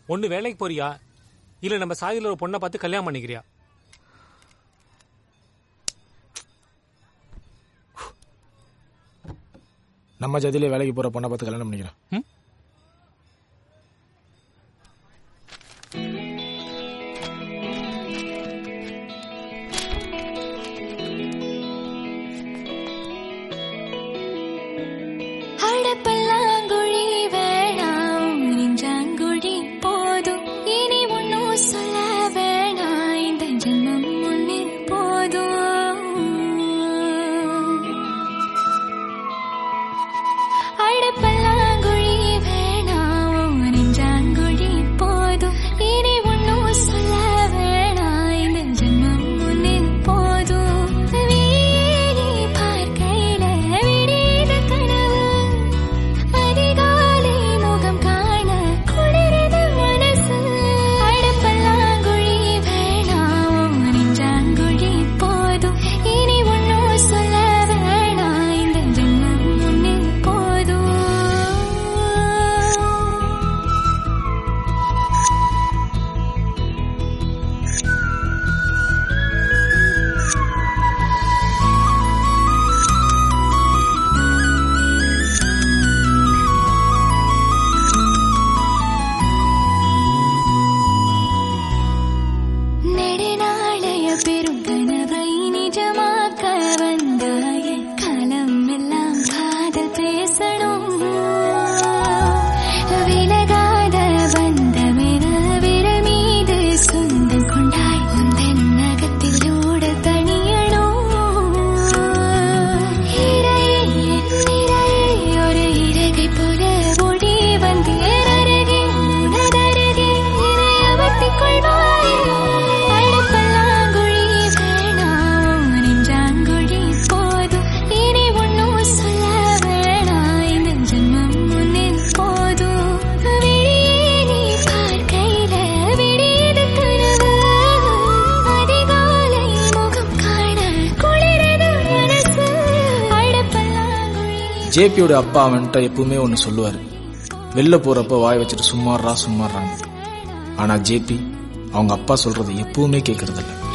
ஒன்னு வேலைக்கு போறியா இல்ல நம்ம சாதியில ஒரு பொண்ணை பார்த்து கல்யாணம் பண்ணிக்கிறியா நம்ம ஜாதியிலே வேலைக்கு போற பொண்ணை பார்த்து கல்யாணம் பண்ணிக்கிறேன் ம்? அடப்பல்லாங்குழி வேணாம் நெஞ்சாங்குழி போதும் இனி ஒன்னும் சொல்ல வேணாம் இந்த ஜென்மம் ஒண்ணு போதும் அடப்பல்லாங்குழி வேணாம் நெஞ்சாங்குழி போதும் இனி ஒன்னும் சொல்ல வேணாம் இந்த ஜென்மம் ஒண்ணு போதும் வீணி பார்க்கையில விடியத கனவு அதிகாலை முகம் காண குளிரது மனசு அடப்பல்லாங்குழி வேணாம் நெஞ்சாங்குழி போதும் இனி ஒன்னும் சொல்ல வேணாம் இந்த ஜென்மம் ஒண்ணு போதும் நெடுநாளைய பெரும் கனவை நிஜமாக்க வந்தாய காலம் எல்லாம் காதல் பேசணும் விலகாத பந்தமென விரல் மீது சொந்தம் கொண்டாய் உந்தன் நகத்தில் ஓட தனியணும் இறையே என் இறையே ஒரு இறகை போல ஓடி வந்தேன் அருகே உனதருகே என்னை அமர்த்திக் கொள்வாயே அடப்பல்லாங்குழி வேணாம் நெஞ்சாங்குழி போதும் இனி ஒன்னும் சொல்ல வேணாம் இந்த ஜென்மம் ஒன்னில் போதும் விழியே நீ பார்க்கையில விடியது கனவு அதிகாலை முகம் காண குளிரது மனசு அடப்பல்லாங்குழி ஜேபியோட அப்பா அவன்கிட்ட எப்பவுமே ஒன்று சொல்லுவார் வெளில போறப்ப வாய் வச்சுட்டு சும்மாறா சும்மாறான்னு ஆனா ஜேபி அவங்க அப்பா சொல்றது எப்பவுமே கேட்கறதில்ல